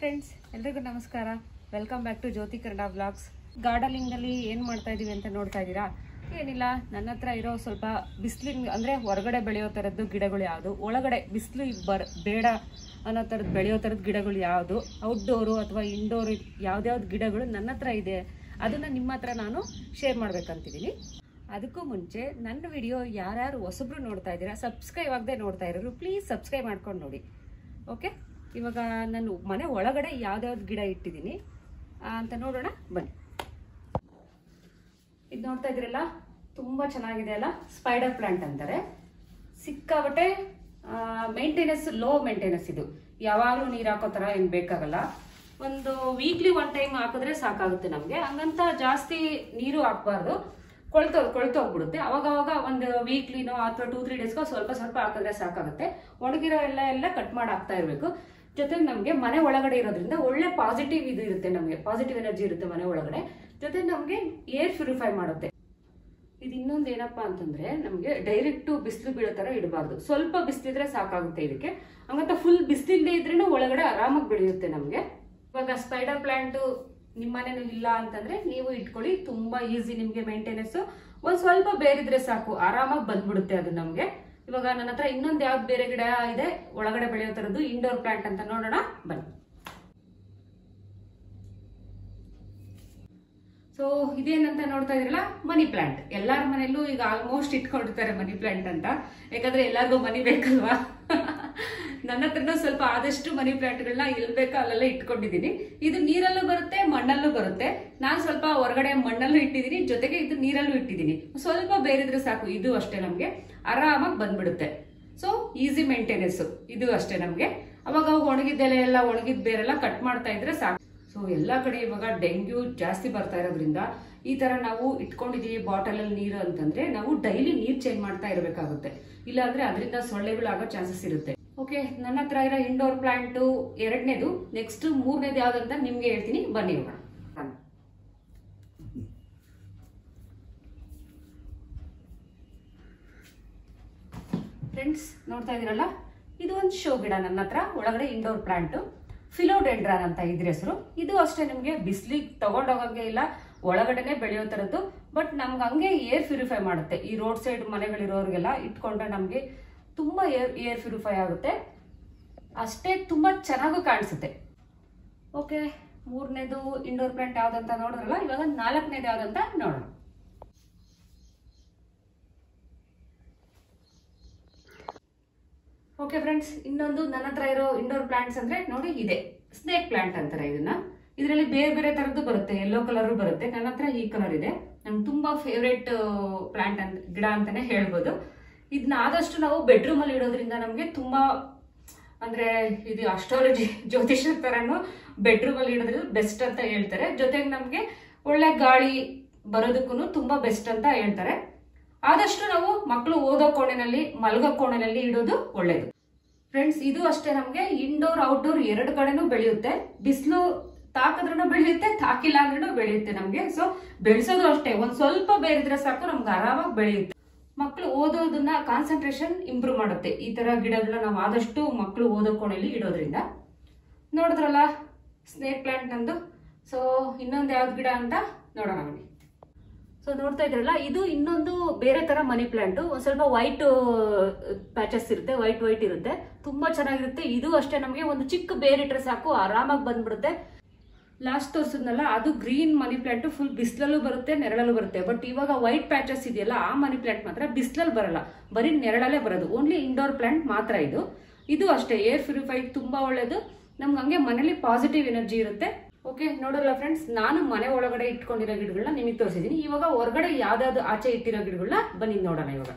Friends ಎಲ್ರಿಗೂ ನಮಸ್ಕಾರ welcome back to Jyothi Kannada vlogs ಗಾರ್ಡನಿಂಗಲ್ಲಿ ಏನು ಮಾಡ್ತಾ ಇದೀವಿ ಅಂತ ನೋಡ್ತಾ ಇದ್ದೀರಾ ಏನಿಲ್ಲ ನನ್ನ ಹತ್ರ ಇರೋ ಸ್ವಲ್ಪ ಬಿಸಿಲಿನ ಅಂದರೆ ಹೊರಗಡೆ ಬೆಳೆಯೋ ಥರದ್ದು ಗಿಡಗಳು ಯಾವುದು ಒಳಗಡೆ ಬಿಸಿಲು ಬರ್ ಬೇಡ ಅನ್ನೋ ಥರದ್ದು ಬೆಳೆಯೋ ಥರದ್ದು ಗಿಡಗಳು ಯಾವುದು ಔಟ್ಡೋರು ಅಥವಾ ಇಂಡೋರು ಯಾವ್ದ್ಯಾವ್ದು ಗಿಡಗಳು ನನ್ನ ಹತ್ರ ಇದೆ ಅದನ್ನು ನಿಮ್ಮ ಹತ್ರ ನಾನು ಶೇರ್ ಮಾಡ್ಬೇಕಂತಿದ್ದೀನಿ ಅದಕ್ಕೂ ಮುಂಚೆ ನನ್ನ ವಿಡಿಯೋ ಯಾರ್ಯಾರು ಹೊಸಬ್ರು ನೋಡ್ತಾ ಇದ್ದೀರಾ ಸಬ್ಸ್ಕ್ರೈಬ್ ಆಗದೆ ನೋಡ್ತಾ ಇರೋರು ಪ್ಲೀಸ್ ಸಬ್ಸ್ಕ್ರೈಬ್ ಮಾಡ್ಕೊಂಡು ನೋಡಿ ಓಕೆ ಇವಾಗ ನಾನು ಮನೆ ಒಳಗಡೆ ಯಾವ್ದಾವ್ದು ಗಿಡ ಇಟ್ಟಿದ್ದೀನಿ ಆ, ಅಂತ ನೋಡೋಣ ಬನ್ನಿ ಇದು ನೋಡ್ತಾ ಇದ್ರಲ್ಲ ತುಂಬ ಚೆನ್ನಾಗಿದೆ ಅಲ್ಲ ಸ್ಪೈಡರ್ ಪ್ಲಾಂಟ್ ಅಂತಾರೆ ಸಿಕ್ಕಾಬಟ್ಟೆ ಮೇಂಟೆನೆನ್ಸ್ ಲೋ ಮೇಂಟೆನೆನ್ಸ್ ಇದು ಯಾವಾಗಲೂ ನೀರು ಹಾಕೋ ಥರ ಏನು ಬೇಕಾಗಲ್ಲ ಒಂದು ವೀಕ್ಲಿ ಒನ್ ಟೈಮ್ ಹಾಕಿದ್ರೆ ಸಾಕಾಗುತ್ತೆ ನಮಗೆ ಹಂಗಂತ ಜಾಸ್ತಿ ನೀರು ಹಾಕ್ಬಾರ್ದು ಕೊಳ್ತೋ ಕೊಳ್ತೋಗ್ಬಿಡುತ್ತೆ ಅವಾಗ ಅವಾಗ ಒಂದು ವೀಕ್ಲಿನೋ ಅಥವಾ ಟೂ ತ್ರೀ ಡೇಸ್ಗೋ ಸ್ವಲ್ಪ ಸ್ವಲ್ಪ ಹಾಕಿದ್ರೆ ಸಾಕಾಗುತ್ತೆ ಒಣಗಿರೋ ಎಲ್ಲ ಎಲ್ಲ ಕಟ್ ಮಾಡಿ ಹಾಕ್ತಾ ಇರಬೇಕು ಜೊತೆಗೆ ನಮಗೆ ಮನೆ ಒಳಗಡೆ ಇರೋದ್ರಿಂದ ಒಳ್ಳೆ ಪಾಸಿಟಿವ್ ಇದು ಇರುತ್ತೆ ನಮಗೆ ಪಾಸಿಟಿವ್ ಎನರ್ಜಿ ಇರುತ್ತೆ ಮನೆ ಒಳಗಡೆ ಜೊತೆಗೆ ನಮಗೆ ಏರ್ ಪ್ಯೂರಿಫೈ ಮಾಡುತ್ತೆ ಇದು ಇನ್ನೊಂದು ಏನಪ್ಪಾ ಅಂತಂದ್ರೆ ನಮಗೆ ಡೈರೆಕ್ಟ್ ಬಿಸಿಲು ಬೀಳೋ ತರ ಇಡಬಾರ್ದು ಸ್ವಲ್ಪ ಬಿಸಿಲಿದ್ರೆ ಸಾಕಾಗುತ್ತೆ ಇದಕ್ಕೆ ಹಂಗಂತ ಫುಲ್ ಬಿಸಿಲಿಲ್ಲದೆ ಇದ್ರೂ ಒಳಗಡೆ ಆರಾಮಾಗಿ ಬೆಳೆಯುತ್ತೆ ನಮಗೆ ಇವಾಗ ಸ್ಪೈಡರ್ ಪ್ಲಾಂಟ್ ನಿಮ್ಮ ಮನೇನು ಇಲ್ಲ ಅಂತಂದ್ರೆ ನೀವು ಇಟ್ಕೊಳ್ಳಿ ತುಂಬಾ ಈಸಿ ನಿಮ್ಗೆ ಮೇಂಟೆನೆನ್ಸ್ ಒಂದ್ ಸ್ವಲ್ಪ ಬೇರಿದ್ರೆ ಸಾಕು ಆರಾಮಾಗಿ ಬಂದ್ಬಿಡುತ್ತೆ ಅದು ನಮ್ಗೆ ಇವಾಗ ನನ್ನ ಹತ್ರ ಇನ್ನೊಂದು ಯಾವ್ದು ಬೇರೆ ಗಿಡ ಇದೆ ಒಳಗಡೆ ಬೆಳೆಯೋ ತರದ್ದು ಇಂಡೋರ್ ಪ್ಲಾಂಟ್ ಅಂತ ನೋಡೋಣ ಬನ್ನಿ ಸೊ ಇದೇನಂತ ನೋಡ್ತಾ ಇದ್ರಲ್ಲ ಮನಿ ಪ್ಲಾಂಟ್ ಎಲ್ಲಾರ ಮನೆಯಲ್ಲೂ ಈಗ ಆಲ್ಮೋಸ್ಟ್ ಇಟ್ಕೊಂಡಿರ್ತಾರೆ ಮನಿ ಪ್ಲಾಂಟ್ ಅಂತ ಯಾಕಂದ್ರೆ ಎಲ್ಲಾರ್ಗೂ ಮನಿ ಬೇಕಲ್ವಾ ನನ್ನ ಹತ್ರನೂ ಸ್ವಲ್ಪ ಆದಷ್ಟು ಮನಿ ಪ್ಲಾಂಟ್ಗಳನ್ನ ಎಲ್ಲಿ ಬೇಕೋ ಅಲ್ಲೆಲ್ಲ ಇಟ್ಕೊಂಡಿದ್ದೀನಿ ಇದು ನೀರಲ್ಲೂ ಬರುತ್ತೆ ಮಣ್ಣಲ್ಲೂ ಬರುತ್ತೆ ನಾನು ಸ್ವಲ್ಪ ಹೊರಗಡೆ ಮಣ್ಣಲ್ಲೂ ಇಟ್ಟಿದ್ದೀನಿ ಜೊತೆಗೆ ಇದು ನೀರಲ್ಲೂ ಇಟ್ಟಿದ್ದೀನಿ ಸ್ವಲ್ಪ ಬೇರಿದ್ರೆ ಸಾಕು ಇದು ಅಷ್ಟೇ ನಮಗೆ ಆರಾಮಾಗಿ ಬಂದ್ಬಿಡುತ್ತೆ ಸೊ ಈಸಿ ಮೇಂಟೆನೆನ್ಸ್ ಇದು ಅಷ್ಟೇ ನಮಗೆ ಅವಾಗ ಅವಾಗ ಒಣಗಿದ್ದೆಲೆ ಎಲ್ಲ ಒಣಗಿದ ಬೇರೆಲ್ಲ ಕಟ್ ಮಾಡ್ತಾ ಇದ್ರೆ ಸಾಕು ಸೊ ಎಲ್ಲ ಕಡೆ ಇವಾಗ ಡೆಂಗ್ಯೂ ಜಾಸ್ತಿ ಬರ್ತಾ ಇರೋದ್ರಿಂದ ಈ ತರ ನಾವು ಇಟ್ಕೊಂಡಿದೀವಿ ಬಾಟಲ್ ಅಲ್ಲಿ ನೀರು ಅಂತಂದ್ರೆ ನಾವು ಡೈಲಿ ನೀರ್ ಚೇಂಜ್ ಮಾಡ್ತಾ ಇರಬೇಕಾಗುತ್ತೆ ಇಲ್ಲಾಂದ್ರೆ ಅದರಿಂದ ಸೊಳ್ಳೆಗಳು ಆಗೋ ಚಾನ್ಸಸ್ ಇರುತ್ತೆ ಓಕೆ ನನ್ನ ಹತ್ರ ಇರೋ ಇಂಡೋರ್ ಪ್ಲಾಂಟ್ ಎರಡನೇದು ನೆಕ್ಸ್ಟ್ ಮೂರನೇದು ಯಾವ್ದಂತ ನಿಮ್ಗೆ ಹೇಳ್ತೀನಿ ಬನ್ನಿ ಹೋಗೋಣ ಬನ್ನಿ. ಫ್ರೆಂಡ್ಸ್ ನೋಡ್ತಾ ಇದೀರಲ್ಲ ಇದು ಒಂದು ಶೋ ಗಿಡ ನನ್ನ ಹತ್ರ ಒಳಗಡೆ ಇಂಡೋರ್ ಪ್ಲಾಂಟ್ ಫಿಲೋಡೆಂಡ್ರಾನ್ ಅಂತ ಇದ್ರ ಹೆಸರು ಇದು ಅಷ್ಟೇ ನಿಮಗೆ ಬಿಸಿಲಿಗೆ ತಗೊಂಡೋಗಂಗೆ ಇಲ್ಲ ಒಳಗಡೆನೆ ಬೆಳೆಯೋ ಥರದ್ದು ಬಟ್ ನಮ್ಗೆ ಹಂಗೆ ಏರ್ ಪ್ಯೂರಿಫೈ ಮಾಡುತ್ತೆ ಈ ರೋಡ್ ಸೈಡ್ ಮನೆಗಳಿರೋರಿಗೆಲ್ಲ ಇಟ್ಕೊಂಡ್ರೆ ನಮಗೆ ತುಂಬಾ ಏರ್ ಏರ್ ಪ್ಯೂರಿಫೈ ಆಗುತ್ತೆ ಅಷ್ಟೇ ತುಂಬಾ ಚೆನ್ನಾಗೂ ಕಾಣಿಸುತ್ತೆ ಓಕೆ ಮೂರನೇದು ಇಂಡೋರ್ ಪ್ಲಾಂಟ್ ಯಾವ್ದಂತ ನೋಡಿದ್ರಲ್ಲ ಇವಾಗ ನಾಲ್ಕನೇದು ಯಾವ್ದಂತ ನೋಡೋಣ ಓಕೆ ಫ್ರೆಂಡ್ಸ್ ಇನ್ನೊಂದು ನನ್ನ ಹತ್ರ ಇರೋ ಇಂಡೋರ್ ಪ್ಲಾಂಟ್ಸ್ ಅಂದ್ರೆ ನೋಡಿ ಇದೆ ಸ್ನೇಕ್ ಪ್ಲಾಂಟ್ ಅಂತಾರೆ ಇದನ್ನ ಇದರಲ್ಲಿ ಬೇರೆ ಬೇರೆ ತರದ್ದು ಬರುತ್ತೆ ಯೆಲ್ಲೋ ಕಲರ್ ಬರುತ್ತೆ ನನ್ನ ಹತ್ರ ಈ ಕಲರ್ ಇದೆ ನಂಗೆ ತುಂಬಾ ಫೇವ್ರೇಟ್ ಪ್ಲಾಂಟ್ ಅಂತ ಗಿಡ ಅಂತಾನೆ ಹೇಳ್ಬೋದು ಇದನ್ನ ಆದಷ್ಟು ನಾವು ಬೆಡ್ರೂಮ್ ಅಲ್ಲಿ ಇಡೋದ್ರಿಂದ ನಮಗೆ ತುಂಬಾ ಅಂದ್ರೆ ಇದು ಅಸ್ಟ್ರಾಲಜಿ ಜ್ಯೋತಿಷ ತರನು ಬೆಡ್ರೂಮ್ ಅಲ್ಲಿ ಇಡೋದ್ರಿಂದ ಬೆಸ್ಟ್ ಅಂತ ಹೇಳ್ತಾರೆ ಜೊತೆಗೆ ನಮ್ಗೆ ಒಳ್ಳೆ ಗಾಳಿ ಬರೋದಕ್ಕೂ ತುಂಬಾ ಬೆಸ್ಟ್ ಅಂತ ಹೇಳ್ತಾರೆ ಆದಷ್ಟು ನಾವು ಮಕ್ಕಳು ಓದೋ ಕೋಣೆನಲ್ಲಿ ಮಲಗೋ ಕೋಣೆನಲ್ಲಿ ಇಡೋದು ಒಳ್ಳೇದು ಫ್ರೆಂಡ್ಸ್ ಇದು ಅಷ್ಟೇ ನಮ್ಗೆ ಇಂಡೋರ್ ಔಟ್ಡೋರ್ ಎರಡು ಕಡೆನೂ ಬೆಳೆಯುತ್ತೆ ಬಿಸಿಲು ತಾಕಿದ್ರೂ ಬೆಳೆಯುತ್ತೆ ತಾಕಿಲ್ಲ ಅಂದ್ರೂ ಬೆಳೆಯುತ್ತೆ ನಮ್ಗೆ ಸೊ ಬೆಳೆಸೋದು ಅಷ್ಟೇ ಒಂದ್ ಸ್ವಲ್ಪ ಬೇರಿದ್ರೆ ಸಾಕು ನಮ್ಗೆ ಆರಾಮಾಗಿ ಬೆಳೆಯುತ್ತೆ ಮಕ್ಕಳು ಓದೋದನ್ನ ಕಾನ್ಸಂಟ್ರೇಷನ್ ಇಂಪ್ರೂವ್ ಮಾಡುತ್ತೆ ಈ ತರ ಗಿಡಗಳನ್ನ ನಾವು ಆದಷ್ಟು ಮಕ್ಕಳು ಓದೋ ಕೋಣೆಯಲ್ಲಿ ಇಡೋದ್ರಿಂದ ನೋಡಿದ್ರಲ್ಲ ಸ್ನೇಕ್ ಪ್ಲಾಂಟ್ ನಂದು ಸೊ ಇನ್ನೊಂದು ಯಾವ್ದು ಗಿಡ ಅಂತ ನೋಡೋಣ ಬನ್ನಿ ಸೊ ನೋಡ್ತಾ ಇದ್ರಲ್ಲ ಇದು ಇನ್ನೊಂದು ಬೇರೆ ತರ ಮನಿ ಪ್ಲಾಂಟ್ ಒಂದ್ ಸ್ವಲ್ಪ ವೈಟ್ ಪ್ಯಾಚಸ್ ಇರುತ್ತೆ ವೈಟ್ ವೈಟ್ ಇರುತ್ತೆ ತುಂಬಾ ಚೆನ್ನಾಗಿರುತ್ತೆ ಇದು ಅಷ್ಟೇ ನಮಗೆ ಒಂದು ಚಿಕ್ಕ ಬೇರಿಟ್ರೆ ಸಾಕು ಆರಾಮಾಗಿ ಬಂದ್ಬಿಡುತ್ತೆ ಲಾಸ್ಟ್ ತೋರಿಸಿದ್ನಲ್ಲ ಅದು ಗ್ರೀನ್ ಮನಿ ಪ್ಲಾಂಟ್ ಫುಲ್ ಬಿಸಿಲಲ್ಲೂ ಬರುತ್ತೆ ನೆರಳಲ್ಲೂ ಬರುತ್ತೆ ಬಟ್ ಇವಾಗ ವೈಟ್ ಪ್ಯಾಚಸ್ ಇದೆಯಲ್ಲ ಆ ಮನಿ ಪ್ಲಾಂಟ್ ಮಾತ್ರ ಬಿಸಿಲಲ್ಲಿ ಬರಲ್ಲ ಬರೀ ನೆರಳಲ್ಲೇ ಬರೋದು ಓನ್ಲಿ ಇಂಡೋರ್ ಪ್ಲಾಂಟ್ ಮಾತ್ರ ಇದು ಇದು ಅಷ್ಟೇ ಏರ್ ಪ್ಯೂರಿಫೈ ತುಂಬಾ ಒಳ್ಳೇದು ನಮ್ಗೆ ಹಂಗೆ ಮನೇಲಿ ಪಾಸಿಟಿವ್ ಎನರ್ಜಿ ಇರುತ್ತೆ ಓಕೆ ನೋಡಲ್ಲ ಫ್ರೆಂಡ್ಸ್ ನಾನು ಮನೆ ಒಳಗಡೆ ಇಟ್ಕೊಂಡಿರೋ ಗಿಡಗಳನ್ನ ನಿಮಗೆ ತೋರಿಸಿದ್ದೀನಿ ಇವಾಗ ಹೊರಗಡೆ ಯಾವ್ದಾವ್ದು ಆಚೆ ಇಟ್ಟಿರೋ ಗಿಡಗಳನ್ನ ಬನ್ನಿ ನೋಡೋಣ ಇವಾಗ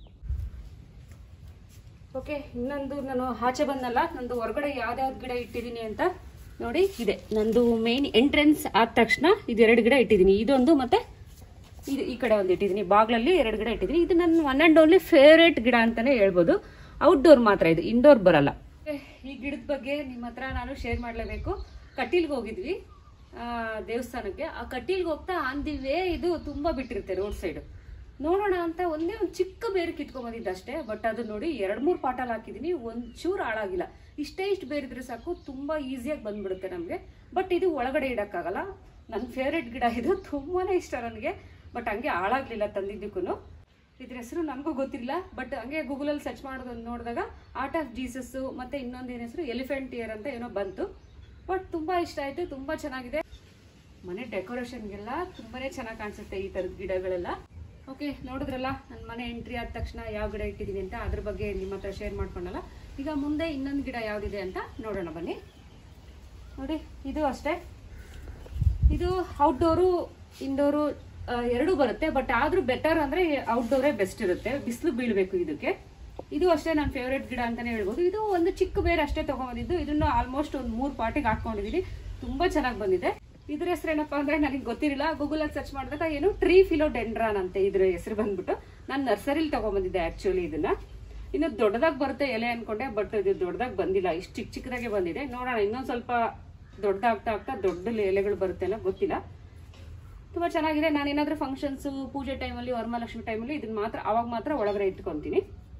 ಓಕೆ ಇನ್ನೊಂದು ನಾನು ಆಚೆ ಬಂದಲ್ಲ ನಂದು ಹೊರಗಡೆ ಯಾವ್ದಾವ್ದು ಗಿಡ ಇಟ್ಟಿದ್ದೀನಿ ಅಂತ ನೋಡಿ ಇದೆ ನಂದು ಮೇನ್ ಎಂಟ್ರೆನ್ಸ್ ಆದ ತಕ್ಷಣ ಇದು ಎರಡು ಗಿಡ ಇಟ್ಟಿದ್ದೀನಿ ಇದೊಂದು ಮತ್ತೆ ಇದು ಈ ಕಡೆ ಒಂದು ಇಟ್ಟಿದ್ದೀನಿ ಬಾಗ್ಲಲ್ಲಿ ಎರಡು ಗಿಡ ಇಟ್ಟಿದ್ದೀನಿ ಇದು ನನ್ನ ಒನ್ ಆ್ಯಂಡ್ ಓನ್ಲಿ ಫೇವ್ರೇಟ್ ಗಿಡ ಅಂತಾನೆ ಹೇಳ್ಬೋದು ಔಟ್ಡೋರ್ ಮಾತ್ರ ಇದು ಇಂಡೋರ್ ಬರಲ್ಲ ಈ ಗಿಡದ ಬಗ್ಗೆ ನಿಮ್ಮ ಹತ್ರ ನಾನು ಶೇರ್ ಮಾಡಲೇಬೇಕು ಕಟೀಲ್ಗೆ ಹೋಗಿದ್ವಿ ಆ, ದೇವಸ್ಥಾನಕ್ಕೆ ಆ ಕಟೀಲ್ಗೆ ಹೋಗ್ತಾ ಆನ್ ದಿ ವೇ ಇದು ತುಂಬಾ ಬಿಟ್ಟಿರುತ್ತೆ ರೋಡ್ ಸೈಡ್ ನೋಡೋಣ ಅಂತ ಒಂದೇ ಒಂದು ಚಿಕ್ಕ ಬೇರೆ ಕಿತ್ಕೊಂಬಂದಿದ್ದೆ ಅಷ್ಟೇ ಬಟ್ ಅದು ನೋಡಿ ಎರಡು ಮೂರು ಪಾಟಲ್ಲಿ ಹಾಕಿದ್ದೀನಿ ಒಂದು ಚೂರು ಹಾಳಾಗಿಲ್ಲ ಇಷ್ಟೇ ಇಷ್ಟು ಬೇರಿದ್ರೆ ಸಾಕು ತುಂಬಾ ಈಸಿಯಾಗಿ ಬಂದ್ಬಿಡುತ್ತೆ ನಮಗೆ ಬಟ್ ಇದು ಒಳಗಡೆ ಇಡಕ್ಕಾಗಲ್ಲ ನನ್ನ ಫೇವ್ರೆಟ್ ಗಿಡ ಇದು ತುಂಬಾನೇ ಇಷ್ಟ ನನಗೆ ಬಟ್ ಹಂಗೆ ಹಾಳಾಗ್ಲಿಲ್ಲ ತಂದಿದ್ದಕ್ಕೂ ಇದ್ರ ಹೆಸರು ನನಗೂ ಗೊತ್ತಿಲ್ಲ ಬಟ್ ಹಂಗೆ ಗೂಗಲಲ್ಲಿ ಸರ್ಚ್ ಮಾಡೋದು ನೋಡಿದಾಗ ಆರ್ಟ್ ಆಫ್ ಜೀಸಸ್ ಮತ್ತೆ ಇನ್ನೊಂದೇನು ಹೆಸರು ಎಲಿಫೆಂಟ್ ಇಯರ್ ಅಂತ ಏನೋ ಬಂತು ಬಟ್ ತುಂಬಾ ಇಷ್ಟ ಆಯ್ತು ತುಂಬಾ ಚೆನ್ನಾಗಿದೆ ಮನೆ ಡೆಕೋರೇಷನ್ಗೆಲ್ಲ ತುಂಬಾನೇ ಚೆನ್ನಾಗಿ ಕಾಣಿಸುತ್ತೆ ಈ ಥರದ ಗಿಡಗಳೆಲ್ಲ ಓಕೆ ನೋಡಿದ್ರಲ್ಲ ನನ್ನ ಮನೆ ಎಂಟ್ರಿ ಆದ ತಕ್ಷಣ ಯಾವ ಗಿಡ ಇಟ್ಟಿದ್ದೀನಿ ಅಂತ ಅದ್ರ ಬಗ್ಗೆ ನಿಮ್ಮ ಹತ್ರ ಶೇರ್ ಮಾಡ್ಕೊಂಡಲ್ಲ ಈಗ ಮುಂದೆ ಇನ್ನೊಂದು ಗಿಡ ಯಾವುದಿದೆ ಅಂತ ನೋಡೋಣ ಬನ್ನಿ ನೋಡಿ ಇದು ಅಷ್ಟೇ ಇದು ಔಟ್ಡೋರು ಇಂಡೋರು ಎರಡೂ ಬರುತ್ತೆ ಬಟ್ ಆದ್ರೂ ಬೆಟರ್ ಅಂದ್ರೆ ಔಟ್ಡೋರೇ ಬೆಸ್ಟ್ ಇರುತ್ತೆ ಬಿಸಿಲು ಬೀಳ್ಬೇಕು ಇದಕ್ಕೆ ಇದು ಅಷ್ಟೇ ನನ್ನ ಫೇವ್ರೆಟ್ ಗಿಡ ಅಂತಾನೆ ಹೇಳ್ಬೋದು ಇದು ಒಂದು ಚಿಕ್ಕ ಬೇರೆ ಅಷ್ಟೇ ತಗೊಂಬಂದಿದ್ದು ಇದನ್ನ ಆಲ್ಮೋಸ್ಟ್ ಒಂದು ಮೂರು ಪಾಟಿಗೆ ಹಾಕೊಂಡಿದೀನಿ ತುಂಬಾ ಚೆನ್ನಾಗಿ ಬಂದಿದೆ ಇದ್ರ ಹೆಸರು ಏನಪ್ಪಾ ಅಂದ್ರೆ ನನಗೆ ಗೊತ್ತಿರಲಿಲ್ಲ ಗೂಗಲ್ ಅಲ್ಲಿ ಸರ್ಚ್ ಮಾಡಿದಾಗ ಏನು ಟ್ರೀ ಫಿಲೋಡೆಂಡ್ರಾನ್ ಅಂತ ಇದ್ರ ಹೆಸರು ಬಂದ್ಬಿಟ್ಟು ನಾನು ನರ್ಸರಿಲಿ ತಗೊಂಬಂದಿದ್ದೆ ಆಕ್ಚುಲಿ ಇದನ್ನ ಇನ್ನು ದೊಡ್ಡದಾಗಿ ಬರುತ್ತೆ ಎಲೆ ಅನ್ಕೊಂಡೆ ಬಟ್ ಇದು ದೊಡ್ಡದಾಗಿ ಬಂದಿಲ್ಲ ಇಷ್ಟು ಚಿಕ್ಕ ಚಿಕ್ಕದಾಗೆ ಬಂದಿದೆ ನೋಡೋಣ ಇನ್ನೊಂದ್ ಸ್ವಲ್ಪ ದೊಡ್ಡದಾಗ್ತಾ ಆಗ್ತಾ ದೊಡ್ಡ ಎಲೆಗಳು ಬರುತ್ತೆ ಅನ್ನೋ ಗೊತ್ತಿಲ್ಲ ತುಂಬಾ ಚೆನ್ನಾಗಿದೆ ನಾನು ಏನಾದ್ರೂ ಫಂಕ್ಷನ್ಸ್ ಪೂಜೆ ಟೈಮಲ್ಲಿ ವರಮಹಾಲಕ್ಷ್ಮಿ ಟೈಮಲ್ಲಿ ಇದನ್ನ ಮಾತ್ರ ಅವಾಗ ಮಾತ್ರ ಒಳಗಡೆ ಇಟ್ಕೊಂತೀನಿ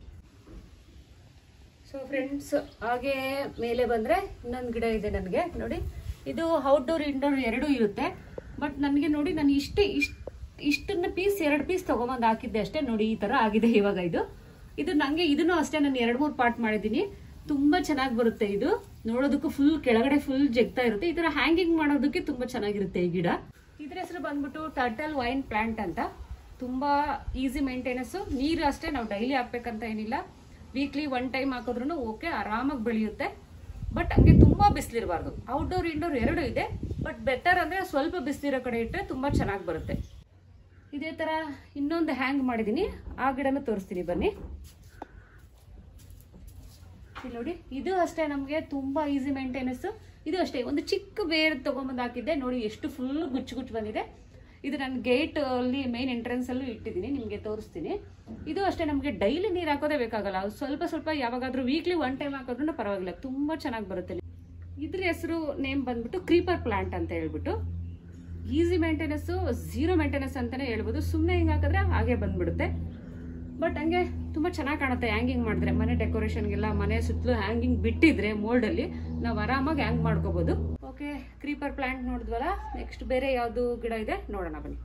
ಸೊ ಫ್ರೆಂಡ್ಸ್ ಹಾಗೆ ಮೇಲೆ ಬಂದ್ರೆ ಇನ್ನೊಂದು ಗಿಡ ಇದೆ ನನಗೆ ನೋಡಿ ಇದು ಔಟ್ಡೋರ್ ಇಂಡೋರ್ ಎರಡೂ ಇರುತ್ತೆ ಬಟ್ ನನಗೆ ನೋಡಿ ನಾನು ಇಷ್ಟೇ ಇಷ್ಟ ಇಷ್ಟನ್ನ ಪೀಸ್ ಎರಡು ಪೀಸ್ ತಗೊಂಬಂದು ಹಾಕಿದ್ದೆ ಅಷ್ಟೇ ನೋಡಿ ಈ ತರ ಆಗಿದೆ ಇವಾಗ ಇದು ಇದು ನಂಗೆ ಇದನ್ನು ಅಷ್ಟೇ ನಾನು ಎರಡು ಮೂರು ಪಾರ್ಟ್ ಮಾಡಿದ್ದೀನಿ ತುಂಬಾ ಚೆನ್ನಾಗಿ ಬರುತ್ತೆ ಇದು ನೋಡೋದಕ್ಕೂ ಫುಲ್ ಕೆಳಗಡೆ ಫುಲ್ ಜಗ್ತಾ ಇರುತ್ತೆ ಈ ತರ ಹ್ಯಾಂಗಿಂಗ್ ಮಾಡೋದಕ್ಕೆ ತುಂಬಾ ಚೆನ್ನಾಗಿರುತ್ತೆ ಈ ಗಿಡ ಇದ್ರ ಹೆಸರು ಬಂದ್ಬಿಟ್ಟು ಟರ್ಟಲ್ ವೈನ್ ಪ್ಲಾಂಟ್ ಅಂತ ತುಂಬಾ ಈಸಿ ಮೇಂಟೆನೆನ್ಸ್ ನೀರು ಅಷ್ಟೇ ನಾವು ಡೈಲಿ ಹಾಕ್ಬೇಕಂತ ಏನಿಲ್ಲ ವೀಕ್ಲಿ ಒನ್ ಟೈಮ್ ಹಾಕಿದ್ರು ಓಕೆ ಆರಾಮಾಗಿ ಬೆಳೆಯುತ್ತೆ ಬಟ್ ಹಂಗೆ ತುಂಬಾ ಬಿಸಿಲಿರಬಾರ್ದು ಔಟ್ಡೋರ್ ಇಂಡೋರ್ ಎರಡು ಇದೆ ಬಟ್ ಬೆಟರ್ ಅಂದ್ರೆ ಸ್ವಲ್ಪ ಬಿಸಿಲಿರೋ ಕಡೆ ಇಟ್ಟರೆ ತುಂಬಾ ಚೆನ್ನಾಗಿ ಬರುತ್ತೆ ಇದೇ ತರ ಇನ್ನೊಂದು ಹ್ಯಾಂಗ್ ಮಾಡಿದೀನಿ ಆ ಗಿಡನ ತೋರಿಸ್ತೀನಿ ಬನ್ನಿ ಇಲ್ಲಿ ನೋಡಿ ಇದು ಅಷ್ಟೇ ನಮಗೆ ತುಂಬಾ ಈಸಿ ಮೇಂಟೆನೆನ್ಸ್ ಇದು ಅಷ್ಟೇ ಒಂದು ಚಿಕ್ಕ ಬೇರ್ ತಗೊಂಬಂದು ಹಾಕಿದ್ದೆ ನೋಡಿ ಎಷ್ಟು ಫುಲ್ ಗುಚ್ಚು ಗುಚ್ಚು ಬಂದಿದೆ ಇದು ನಾನು ಗೇಟ್ ಅಲ್ಲಿ ಮೇನ್ ಎಂಟ್ರೆನ್ಸ್ ಅಲ್ಲೂ ಇಟ್ಟಿದ್ದೀನಿ ನಿಮಗೆ ತೋರಿಸ್ತೀನಿ ಇದು ಅಷ್ಟೇ ನಮಗೆ ಡೈಲಿ ನೀರು ಹಾಕೋದೇ ಬೇಕಾಗಲ್ಲ ಅದು ಸ್ವಲ್ಪ ಸ್ವಲ್ಪ ಯಾವಾಗಾದ್ರೂ ವೀಕ್ಲಿ ಒನ್ ಟೈಮ್ ಹಾಕೋದ್ರೂ ಪರವಾಗಿಲ್ಲ ತುಂಬಾ ಚೆನ್ನಾಗಿ ಬರುತ್ತೆ ಇದ್ರ ಹೆಸರು ನೇಮ್ ಬಂದ್ಬಿಟ್ಟು ಕ್ರೀಪರ್ ಪ್ಲಾಂಟ್ ಅಂತ ಹೇಳ್ಬಿಟ್ಟು ಈಸಿ ಮೇಂಟೆನೆನ್ಸ್ ಝೀರೋ ಮೇಂಟೆನೆನ್ಸ್ ಅಂತಾನೆ ಹೇಳ್ಬೋದು ಸುಮ್ಮನೆ ಹಿಂಗೆ ಹಾಕಿದ್ರೆ ಹಾಗೆ ಬಂದ್ಬಿಡುತ್ತೆ ಬಟ್ ಹಂಗೆ ತುಂಬಾ ಚೆನ್ನಾಗಿ ಕಾಣುತ್ತೆ ಹ್ಯಾಂಗಿಂಗ್ ಮಾಡಿದ್ರೆ ಮನೆ ಡೆಕೋರೇಷನ್ಗೆಲ್ಲ ಮನೆ ಸುತ್ತಲೂ ಹ್ಯಾಂಗಿಂಗ್ ಬಿಟ್ಟಿದ್ರೆ mold ಅಲ್ಲಿ ನಾವು ಆರಾಮಾಗಿ ಹ್ಯಾಂಗ್ ಮಾಡ್ಕೋಬಹುದು ಓಕೆ ಕ್ರೀಪರ್ ಪ್ಲಾಂಟ್ ನೋಡಿದ್ವಲ್ಲ ನೆಕ್ಸ್ಟ್ ಬೇರೆ ಯಾವ್ದು ಗಿಡ ಇದೆ ನೋಡೋಣ ಬನ್ನಿ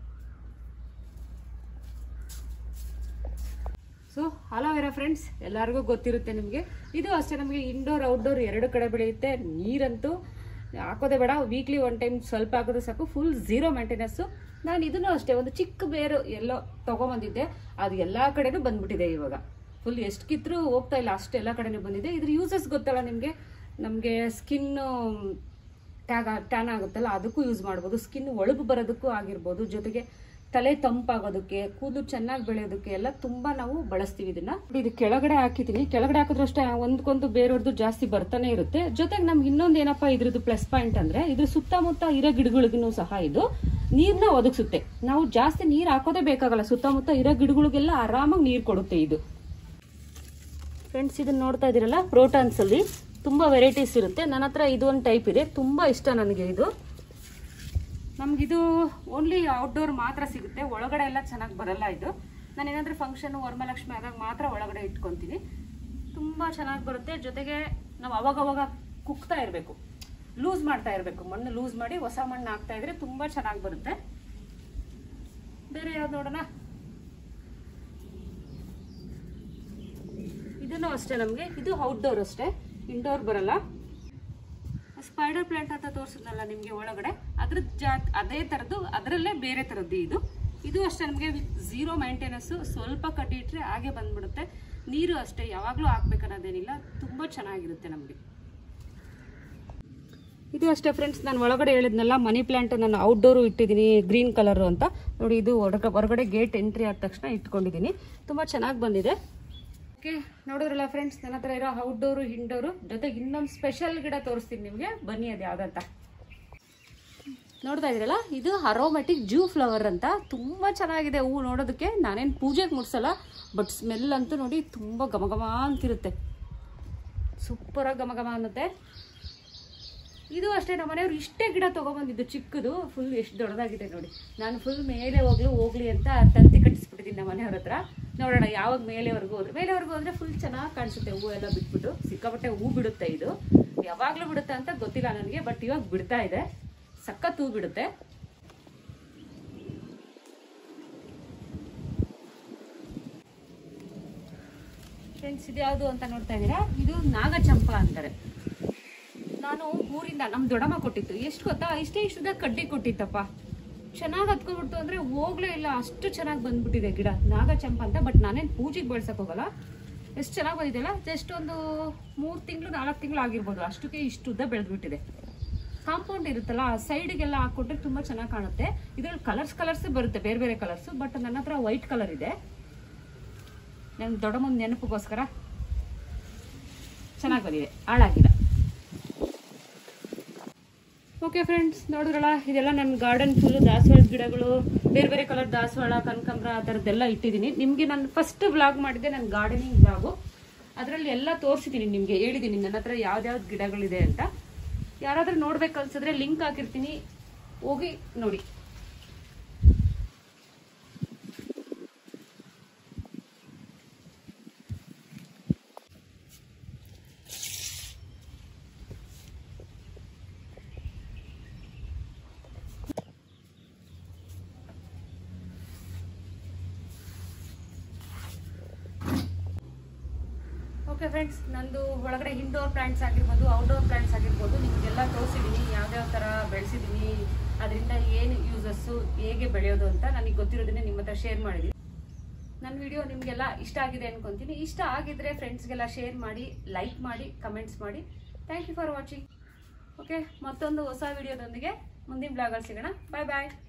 ಸೊ ಅಲೋವೆರಾ ಫ್ರೆಂಡ್ಸ್ ಎಲ್ಲರಿಗೂ ಗೊತ್ತಿರುತ್ತೆ ನಿಮಗೆ ಇದು ಅಷ್ಟೇ ನಮಗೆ ಇಂಡೋರ್ ಔಟ್ಡೋರ್ ಎರಡು ಕಡೆ ಬೆಳೆಯುತ್ತೆ ನೀರಂತೂ ಹಾಕೋದೇ ಬೇಡ ವೀಕ್ಲಿ ಒನ್ ಟೈಮ್ ಸ್ವಲ್ಪ ಹಾಕೋದು ಸಾಕು ಫುಲ್ ಝೀರೋ ಮೇಂಟೆನೆನ್ಸು ನಾನು ಇದನ್ನು ಅಷ್ಟೇ ಒಂದು ಚಿಕ್ಕ ಬೇರು ಎಲ್ಲೋ ತಗೊಂಬಂದಿದ್ದೆ ಅದು ಎಲ್ಲ ಕಡೆನೂ ಬಂದ್ಬಿಟ್ಟಿದೆ ಇವಾಗ ಫುಲ್ ಎಷ್ಟು ಕಿತ್ತರೂ ಹೋಗ್ತಾ ಇಲ್ಲ ಅಷ್ಟು ಎಲ್ಲ ಕಡೆನೂ ಬಂದಿದೆ ಇದ್ರ ಯೂಸಸ್ ಗೊತ್ತಲ್ಲ ನಿಮಗೆ ನಮಗೆ ಸ್ಕಿನ್ ಟ್ಯಾಗ್ ಟ್ಯಾನ್ ಆಗುತ್ತಲ್ಲ ಅದಕ್ಕೂ ಯೂಸ್ ಮಾಡ್ಬೋದು ಸ್ಕಿನ್ ಒಳಗು ಬರೋದಕ್ಕೂ ಆಗಿರ್ಬೋದು ಜೊತೆಗೆ ತಲೆ ತಂಪಾಗೋದಕ್ಕೆ ಕೂದಲು ಚೆನ್ನಾಗಿ ಬೆಳೆಯೋದಕ್ಕೆ ಎಲ್ಲ ತುಂಬಾ ನಾವು ಬಳಸ್ತೀವಿ ಇದನ್ನ ಇದು ಕೆಳಗಡೆ ಹಾಕಿದ್ದೀನಿ ಕೆಳಗಡೆ ಹಾಕಿದ್ರೆ ಅಷ್ಟೇ ಒಂದ್ಕೊಂದು ಬೇರೆಯವ್ರದ್ದು ಜಾಸ್ತಿ ಬರ್ತಾನೆ ಇರುತ್ತೆ ಜೊತೆಗೆ ನಮ್ಗೆ ಇನ್ನೊಂದು ಏನಪ್ಪಾ ಇದ್ರದ್ದು ಪ್ಲಸ್ ಪಾಯಿಂಟ್ ಅಂದ್ರೆ ಇದ್ರ ಸುತ್ತಮುತ್ತ ಇರೋ ಗಿಡಗಳಿಗೂ ಸಹ ಇದು ನೀರ್ನ ಒದಗಿಸುತ್ತೆ ನಾವು ಜಾಸ್ತಿ ನೀರ್ ಹಾಕೋದೇ ಬೇಕಾಗಲ್ಲ ಸುತ್ತಮುತ್ತ ಇರೋ ಗಿಡಗಳಿಗೆಲ್ಲ ಆರಾಮಾಗಿ ನೀರ್ ಕೊಡುತ್ತೆ ಇದು ಫ್ರೆಂಡ್ಸ್ ಇದನ್ನ ನೋಡ್ತಾ ಇದೀರಲ್ಲ ಪ್ರೋಟಾನ್ಸ್ ಅಲ್ಲಿ ತುಂಬಾ ವೆರೈಟೀಸ್ ಇರುತ್ತೆ ನನ್ನ ಹತ್ರ ಇದು ಒಂದು ಟೈಪ್ ಇದೆ ತುಂಬಾ ಇಷ್ಟ ನನಗೆ ಇದು ನಮ್ಗಿದು ಓನ್ಲಿ ಔಟ್ಡೋರ್ ಮಾತ್ರ ಸಿಗುತ್ತೆ ಒಳಗಡೆ ಎಲ್ಲ ಚೆನ್ನಾಗಿ ಬರಲ್ಲ ಇದು ನಾನು ಏನಾದ್ರೂ ಫಂಕ್ಷನ್ ವರಮಹಾಲಕ್ಷ್ಮಿ ಆದಾಗ ಮಾತ್ರ ಒಳಗಡೆ ಇಟ್ಕೊಂತೀನಿ ತುಂಬಾ ಚೆನ್ನಾಗಿ ಬರುತ್ತೆ ಜೊತೆಗೆ ನಾವು ಅವಾಗವಾಗ ಕುಕ್ತಾ ಇರಬೇಕು ಲೂಸ್ ಮಾಡ್ತಾ ಇರಬೇಕು ಮಣ್ಣು ಲೂಸ್ ಮಾಡಿ ಹೊಸ ಮಣ್ಣು ಹಾಕ್ತಾ ಇದ್ರೆ ತುಂಬಾ ಚೆನ್ನಾಗಿ ಬರುತ್ತೆ ಬೇರೆ ಯಾವ್ದು ನೋಡೋಣ ಇದನ್ನು ಅಷ್ಟೇ ನಮಗೆ ಇದು ಔಟ್ಡೋರ್ ಅಷ್ಟೇ ಇಂಡೋರ್ ಬರಲ್ಲ ಸ್ಪೈಡರ್ ಪ್ಲಾಂಟ್ ಅಂತ ತೋರಿಸಿದ್ನಲ್ಲ ನಿಮಗೆ ಒಳಗಡೆ ಅದ್ರ ಜಾತ್ ಅದೇ ಥರದ್ದು ಅದರಲ್ಲೇ ಬೇರೆ ಥರದ್ದು ಇದು ಇದು ಅಷ್ಟೇ ನಮಗೆ ಝೀರೋ ಮೇಂಟೆನೆನ್ಸ್ ಸ್ವಲ್ಪ ಕಟ್ಟಿಟ್ರೆ ಹಾಗೆ ಬಂದ್ಬಿಡುತ್ತೆ ನೀರು ಅಷ್ಟೇ ಯಾವಾಗಲೂ ಹಾಕ್ಬೇಕನ್ನೋದೇನಿಲ್ಲ ತುಂಬ ಚೆನ್ನಾಗಿರುತ್ತೆ ನಮಗೆ ಇದು ಅಷ್ಟೇ ಫ್ರೆಂಡ್ಸ್ ನಾನು ಒಳಗಡೆ ಹೇಳಿದ್ನಲ್ಲ ಮನಿ ಪ್ಲಾಂಟ್ ನಾನು ಔಟ್ಡೋರು ಇಟ್ಟಿದ್ದೀನಿ ಗ್ರೀನ್ ಕಲರು ಅಂತ ನೋಡಿ ಇದು ಹೊರಗ- ಹೊರಗಡೆ ಗೇಟ್ ಎಂಟ್ರಿ ಆದ ತಕ್ಷಣ ಇಟ್ಕೊಂಡಿದ್ದೀನಿ ತುಂಬ ಚೆನ್ನಾಗಿ ಬಂದಿದೆ ಓಕೆ ನೋಡಿದ್ರಲ್ಲ ಫ್ರೆಂಡ್ಸ್ ನನ್ನ ಹತ್ರ ಇರೋ ಔಟ್ಡೋರು ಇಂಡೋರು ಜೊತೆಗೆ ಇನ್ನೊಂದು ಸ್ಪೆಷಲ್ ಗಿಡ ತೋರಿಸ್ತೀನಿ ನಿಮಗೆ ಬನ್ನಿ ಅದು ಯಾವ್ದಂತ ನೋಡ್ತಾ ಇದ್ರಲ್ಲ ಇದು ಅರೋಮೆಟಿಕ್ ಜೂ ಫ್ಲವರ್ ಅಂತ ತುಂಬ ಚೆನ್ನಾಗಿದೆ ಹೂವು ನೋಡೋದಕ್ಕೆ ನಾನೇನು ಪೂಜೆಗೆ ಮುಡ್ಸಲ್ಲ ಬಟ್ ಸ್ಮೆಲ್ ಅಂತೂ ನೋಡಿ ತುಂಬ ಘಮ ಘಮ ಅಂತಿರುತ್ತೆ ಸೂಪರಾಗಿ ಘಮ ಘಮ ಅನ್ನುತ್ತೆ ಇದು ಅಷ್ಟೇ ನಮ್ಮ ಮನೆಯವ್ರು ಇಷ್ಟೇ ಗಿಡ ತಗೊಬಂದಿದ್ದು ಚಿಕ್ಕದು ಫುಲ್ ಎಷ್ಟು ದೊಡ್ಡದಾಗಿದೆ ನೋಡಿ ನಾನು ಫುಲ್ ಮೇಲೆ ಹೋಗ್ಲು ಹೋಗ್ಲಿ ಅಂತ ತಂತಿ ಕಟ್ಟಿಸ್ಬಿಟ್ಟಿದ್ದೀನಿ ನಮ್ಮ ಮನೆಯವ್ರ ಹತ್ರ ನೋಡೋಣ ಯಾವಾಗ ಮೇಲೆವರೆಗೂ ಹೋದ್ರೆ ಮೇಲೆವರೆಗೂ ಹೋದ್ರೆ ಫುಲ್ ಚೆನ್ನಾಗಿ ಕಾಣಿಸುತ್ತೆ ಹೂವು ಎಲ್ಲ ಬಿಟ್ಬಿಟ್ಟು ಸಿಕ್ಕಾಪಟ್ಟೆ ಹೂ ಬಿಡುತ್ತೆ ಇದು ಯಾವಾಗಲೂ ಬಿಡುತ್ತೆ ಅಂತ ಗೊತ್ತಿಲ್ಲ ನನಗೆ ಬಟ್ ಇವಾಗ ಬಿಡ್ತಾ ಇದೆ ಸಖತ್ ಹೂ ಬಿಡುತ್ತೆ ಫ್ರೆಂಡ್ಸ್ ಇದು ಯಾವುದು ಅಂತ ನೋಡ್ತಾ ಇದ್ದೀರಾ ಇದು ನಾಗಚಂಪ ಅಂತಾರೆ ನಾನು ಊರಿಂದ ನಮ್ಮ ದೊಡ್ಡಮ್ಮ ಕೊಟ್ಟಿತ್ತು ಎಷ್ಟು ಗೊತ್ತಾ ಇಷ್ಟೇ ಇಷ್ಟದ ಕಡ್ಡಿ ಕೊಟ್ಟಿತ್ತಪ್ಪ ಚೆನ್ನಾಗಿ ಹತ್ಕೊಂಡ್ಬಿಡ್ತು ಅಂದ್ರೆ ಹೋಗ್ಲೇ ಇಲ್ಲ ಅಷ್ಟು ಚೆನ್ನಾಗಿ ಬಂದ್ಬಿಟ್ಟಿದೆ ಗಿಡ ನಾಗಚಂಪ ಅಂತ ಬಟ್ ನಾನೇನು ಪೂಜೆಗೆ ಬೆಳ್ಸಕ್ ಹೋಗಲ್ಲ ಎಷ್ಟು ಚೆನ್ನಾಗಿ ಬಂದಿದೆಯಲ್ಲ ಜಸ್ಟ್ ಒಂದು ಮೂರು ತಿಂಗಳು ನಾಲ್ಕು ತಿಂಗಳು ಆಗಿರ್ಬೋದು ಅಷ್ಟಕ್ಕೆ ಇಷ್ಟು ಉದ್ದ ಬೆಳೆದ್ಬಿಟ್ಟಿದೆ ಕಾಂಪೌಂಡ್ ಇರುತ್ತಲ್ಲ ಸೈಡಿಗೆಲ್ಲ ಹಾಕ್ಕೊಟ್ರೆ ತುಂಬಾ ಚೆನ್ನಾಗಿ ಕಾಣುತ್ತೆ ಇದ್ರಲ್ಲಿ ಕಲರ್ಸ್ ಕಲರ್ಸ್ ಬರುತ್ತೆ ಬೇರೆ ಬೇರೆ ಕಲರ್ಸ್ ಬಟ್ ನನ್ನ ಹತ್ರ ವೈಟ್ ಕಲರ್ ಇದೆ ನನ್ನ ದೊಡ್ಡಮ್ಮನ ನೆನಪಿಗೋಸ್ಕರ ಚೆನ್ನಾಗಿ ಬಂದಿದೆ ಹಾಳಾಗಿಲ್ಲ ಓಕೆ ಫ್ರೆಂಡ್ಸ್ ನೋಡಿದ್ರಲ್ಲ ಇದೆಲ್ಲ ನನ್ನ ಗಾರ್ಡನ್ ಫುಲ್ ದಾಸವಾಳ ಗಿಡಗಳು ಬೇರೆ ಬೇರೆ ಕಲರ್ ದಾಸವಾಳ ಕನಕಾಂಬ್ರ ಆ ಥರದ್ದೆಲ್ಲ ಇಟ್ಟಿದ್ದೀನಿ ನಿಮಗೆ ನಾನು ಫಸ್ಟ್ ವ್ಲಾಗ್ ಮಾಡಿದ್ದೆ ನನ್ನ ಗಾರ್ಡನಿಂಗ್ ವ್ಲಾಗು ಅದರಲ್ಲಿ ಎಲ್ಲ ತೋರಿಸಿದ್ದೀನಿ ನಿಮಗೆ ಹೇಳಿದ್ದೀನಿ ನನ್ನ ಹತ್ರ ಯಾವ್ದ್ಯಾವ್ದು ಗಿಡಗಳಿದೆ ಅಂತ ಯಾರಾದರೂ ನೋಡ್ಬೇಕು ಅನ್ಸಿದ್ರೆ ಲಿಂಕ್ ಹಾಕಿರ್ತೀನಿ ಹೋಗಿ ನೋಡಿ ಓಕೆ ಫ್ರೆಂಡ್ಸ್ ನಂದು ಒಳಗಡೆ ಇಂಡೋರ್ ಪ್ಲಾಂಟ್ಸ್ ಆಗಿರ್ಬೋದು ಔಟ್ಡೋರ್ ಪ್ಲಾಂಟ್ಸ್ ಆಗಿರ್ಬೋದು ನಿಮಗೆಲ್ಲ ತೋರಿಸಿದ್ದೀನಿ ಯಾವ್ಯಾವ ಥರ ಬೆಳೆಸಿದ್ದೀನಿ ಅದರಿಂದ ಏನು ಯೂಸಸ್ಸು ಹೇಗೆ ಬೆಳೆಯೋದು ಅಂತ ನನಗೆ ಗೊತ್ತಿರೋದನ್ನೇ ನಿಮ್ಮ ಹತ್ರ ಶೇರ್ ಮಾಡಿದ್ದೀನಿ ನನ್ನ ವಿಡಿಯೋ ನಿಮಗೆಲ್ಲ ಇಷ್ಟ ಆಗಿದೆ ಅನ್ಕೊಂತೀನಿ ಇಷ್ಟ ಆಗಿದ್ರೆ ಫ್ರೆಂಡ್ಸ್ಗೆಲ್ಲ ಶೇರ್ ಮಾಡಿ ಲೈಕ್ ಮಾಡಿ ಕಮೆಂಟ್ಸ್ ಮಾಡಿ thank you for watching okay ಮತ್ತೊಂದು ಹೊಸ ವಿಡಿಯೋದೊಂದಿಗೆ ಮುಂದಿನ ಬ್ಲಾಗಲ್ಲಿ ಸಿಗೋಣ ಬಾಯ್ ಬಾಯ್